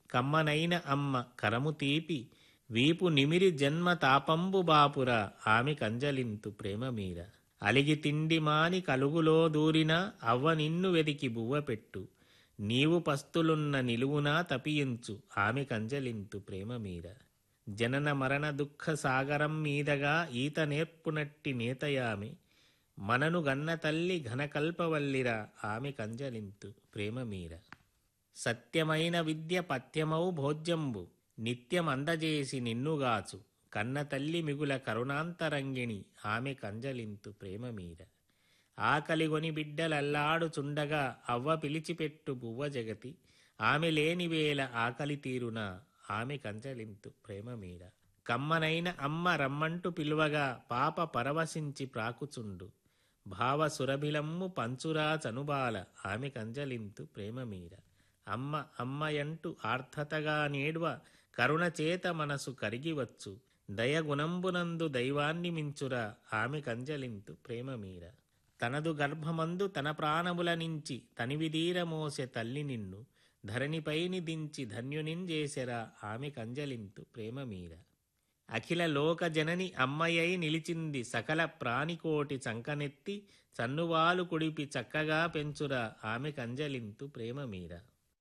కమ్మనైన అమ్మ కరము తీపి వీపు నిమిరి జన్మ తాపంబు బాపుర ఆమె కంజలింతు ప్రేమ మీర అలిగి తిండి మాని కలుగులో దూరిన అవ్వ నిన్ను వెదికి బువ్వ పెట్టు నీవు పస్తులున్న నిలువునా తపియించు ఆమె కంజలింతు ప్రేమ మీర జనన మరణ దుఃఖ సాగరం మీదగా ఈత నేర్పునట్టి నేతయామి మనను గన్న తల్లి ఘనకల్పవల్లిర ఆమె కంజలింతు ప్రేమ మీర సత్యమైన విద్య పథ్యమౌ భోజ్యంబు నిత్యమందజేసి నిన్నుగాచు కన్న తల్లి మిగుల కరుణాంతరంగిణి ఆమె కంజలింతు ప్రేమ మీర ఆకలిగొని బిడ్డలల్లాడుచుండగా అవ్వ పిలిచిపెట్టు బువ్వ జగతి ఆమె లేని వేళ ఆకలి తీరున ఆమె కంజలింతు ప్రేమ మీర కమ్మనైన అమ్మ రమ్మంటూ పిలువగా పాప పరవశించి ప్రాకుచుండు భావ సురభిలమ్ము పంచురా చనుబాల ఆమె కంజలింతు ప్రేమ మీర అమ్మ అమ్మయంటూ ఆర్థతగా నేడ్వ కరుణ చేత మనసు కరిగివచ్చు దయగుణంబునందు దైవాన్ని మించురా ఆమె కంజలింతు ప్రేమ మీర తనదు గర్భమందు తన ప్రాణముల నుంచి తనివిదీర మోసె తల్లి నిన్ను ధరణిపైని దించి ధన్యునింజేసెరా ఆమె కంజలింతు ప్రేమ మీర అఖిల లోక జనని అమ్మయ్యై నిలిచింది సకల ప్రాణికోటి చంకనెత్తి చన్నువాలు కుడిపి చక్కగా పెంచురా ఆమె కంజలింతు ప్రేమ మీర